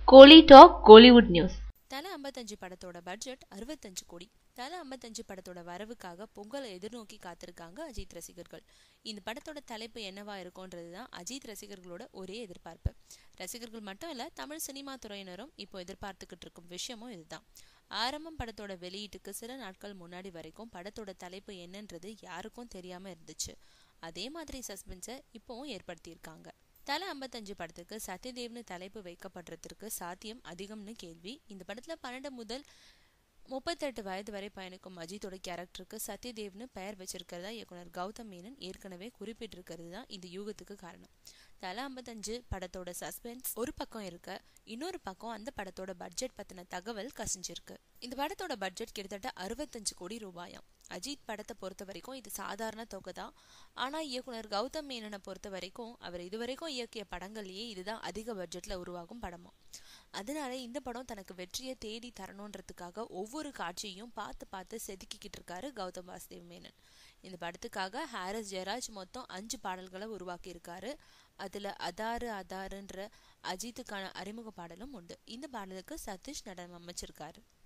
கோலி talk Kollywood news தல ஐம்பத்தஞ்சு படத்தோட பட்ஜெட் அறுபத்தஞ்சு கோடி தல ஐம்பத்தஞ்சு படத்தோட வரவுக்காக பொங்கலை எதிர்நோக்கி காத்திருக்காங்க அஜித் ரசிகர்கள் இந்த படத்தோட தலைப்பு என்னவா இருக்கும்ன்றது தான் அஜித் ரசிகர்களோட ஒரே எதிர்பார்ப்பு ரசிகர்கள் மட்டும் இல்ல தமிழ் சினிமா துறையினரும் இப்போ எதிர்பார்த்துக்கிட்டு இருக்கும் விஷயமும் இதுதான் ஆரம்பம் படத்தோட வெளியீட்டுக்கு சில நாட்கள் முன்னாடி வரைக்கும் படத்தோட தலைப்பு என்னன்றது யாருக்கும் தெரியாம இருந்துச்சு அதே மாதிரி சஸ்பென்ஸை இப்போவும் ஏற்படுத்தியிருக்காங்க தல ஐம்பத்தஞ்சு படத்துக்கு சத்யதேவ்னு தலைப்பு வைக்கப்படுறதுக்கு சாத்தியம் அதிகம்னு கேள்வி இந்த படத்துல பன்னெண்டு முதல் முப்பத்தெட்டு வயது வரை பயணிக்கும் அஜித்தோட கேரக்டருக்கு சத்யதேவ்னு பெயர் வச்சிருக்கிறதா இயக்குனர் கௌதம் மேனன் ஏற்கனவே குறிப்பிட்டிருக்கிறது தான் இந்த யூகத்துக்கு காரணம் தல ஐம்பத்தஞ்சு படத்தோட சஸ்பென்ஸ் ஒரு பக்கம் இருக்க இன்னொரு பக்கம் அந்த படத்தோட பட்ஜெட் பத்தின தகவல் கசிஞ்சிருக்கு இந்த படத்தோட பட்ஜெட் கிட்டத்தட்ட அறுபத்தஞ்சு கோடி ரூபாயாம் அஜித் படத்தை பொறுத்த வரைக்கும் இது சாதாரண தொகை தான் ஆனா இயக்குனர் கௌதம் மேனனை பொறுத்த வரைக்கும் அவர் இதுவரைக்கும் இயக்கிய படங்கள்லயே இதுதான் அதிக பட்ஜெட்ல உருவாகும் படமா அதனால இந்த படம் தனக்கு வெற்றியை தேடி தரணுன்றதுக்காக ஒவ்வொரு காட்சியையும் பார்த்து பார்த்து செதுக்கிக்கிட்டு இருக்காரு கௌதம் வாசுதேவ் மேனன் இந்த படத்துக்காக ஹாரிஸ் ஜெயராஜ் மொத்தம் அஞ்சு பாடல்களை உருவாக்கி இருக்காரு அதுல அதாரு அதாருன்ற அஜித்துக்கான அறிமுக பாடலும் உண்டு இந்த பாடலுக்கு சதீஷ் நடனம் அமைச்சிருக்காரு